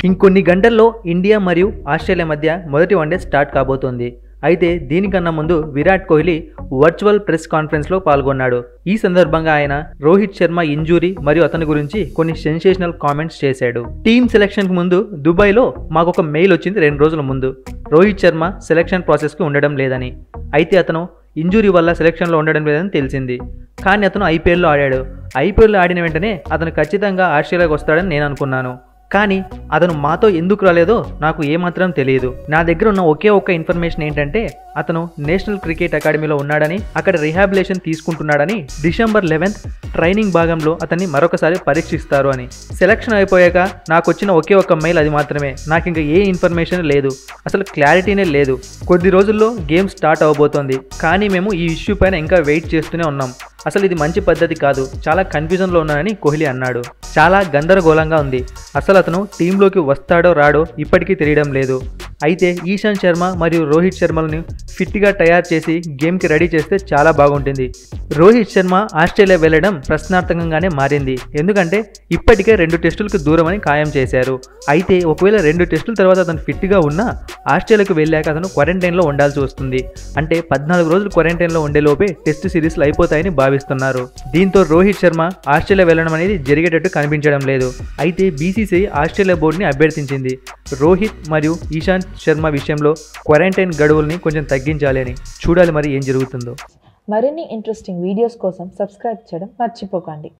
ఇంకొన్ని గంటల్లో ఇండియా మరియు ఆస్ట్రేలియా మధ్య మొదటి వన్డే స్టార్ట్ కాబోతోంది అయితే దీనికన్నా ముందు విరాట్ కోహ్లీ వర్చువల్ ప్రెస్ కాన్ఫరెన్స్లో పాల్గొన్నాడు ఈ సందర్భంగా ఆయన రోహిత్ శర్మ ఇంజూరీ మరియు అతని గురించి కొన్ని సెన్సేషనల్ కామెంట్స్ చేశాడు టీమ్ సెలక్షన్కి ముందు దుబాయ్లో మాకు ఒక మెయిల్ వచ్చింది రెండు రోజుల ముందు రోహిత్ శర్మ సెలక్షన్ ప్రాసెస్కి ఉండడం లేదని అయితే అతను ఇంజురీ వల్ల సెలక్షన్లో ఉండడం లేదని తెలిసింది కానీ అతను ఐపీఎల్లో ఆడాడు ఐపీఎల్లో ఆడిన వెంటనే అతను ఖచ్చితంగా ఆస్ట్రేలియాకి వస్తాడని నేను అనుకున్నాను కానీ అతను మాతో ఎందుకు రాలేదో నాకు ఏమాత్రం తెలియదు నా దగ్గర ఉన్న ఒకే ఒక్క ఇన్ఫర్మేషన్ ఏంటంటే అతను నేషనల్ క్రికెట్ అకాడమీలో ఉన్నాడని అక్కడ రిహాబిలేషన్ తీసుకుంటున్నాడని డిసెంబర్ లెవెన్త్ ట్రైనింగ్ భాగంలో అతన్ని మరొకసారి పరీక్షిస్తారు అని సెలక్షన్ అయిపోయాక నాకు వచ్చిన ఒకే ఒక్క మెయిల్ అది మాత్రమే నాకు ఇంకా ఏ ఇన్ఫర్మేషన్ లేదు అసలు క్లారిటీనే లేదు కొద్ది రోజుల్లో గేమ్ స్టార్ట్ అవబోతోంది కానీ మేము ఈ ఇష్యూ పైన ఇంకా వెయిట్ చేస్తూనే ఉన్నాం అసలు ఇది మంచి పద్ధతి కాదు చాలా కన్ఫ్యూజన్లో ఉన్నానని కోహ్లీ అన్నాడు చాలా గందరగోళంగా ఉంది అసలు అతను టీంలోకి వస్తాడో రాడో ఇప్పటికీ తెలియడం లేదు అయితే ఈశాంత్ శర్మ మరియు రోహిత్ శర్మలను ఫిట్గా తయారు చేసి గేమ్కి రెడీ చేస్తే చాలా బాగుంటుంది రోహిత్ శర్మ ఆస్ట్రేలియా వెళ్ళడం ప్రశ్నార్థకంగానే మారింది ఎందుకంటే ఇప్పటికే రెండు టెస్టులకు దూరం అని ఖాయం చేశారు అయితే ఒకవేళ రెండు టెస్టుల తర్వాత అతను ఫిట్గా ఉన్నా ఆస్ట్రేలియాకు వెళ్ళాక అతను క్వారంటైన్లో ఉండాల్సి వస్తుంది అంటే పద్నాలుగు రోజులు క్వారంటైన్లో ఉండే టెస్ట్ సిరీస్లు అయిపోతాయని భావిస్తున్నారు దీంతో రోహిత్ శర్మ ఆస్ట్రేలియా వెళ్ళడం అనేది జరిగేటట్టు కనిపించడం లేదు అయితే బీసీసీఐ ఆస్ట్రేలియా బోర్డుని అభ్యర్థించింది రోహిత్ మరియు ఈశాంత్ శర్మ విషయంలో క్వారంటైన్ గడువుల్ని కొంచెం తగ్గించాలి అని చూడాలి మరి ఏం జరుగుతుందో మరిన్ని ఇంట్రెస్టింగ్ వీడియోస్ కోసం సబ్స్క్రైబ్ చేయడం మర్చిపోకండి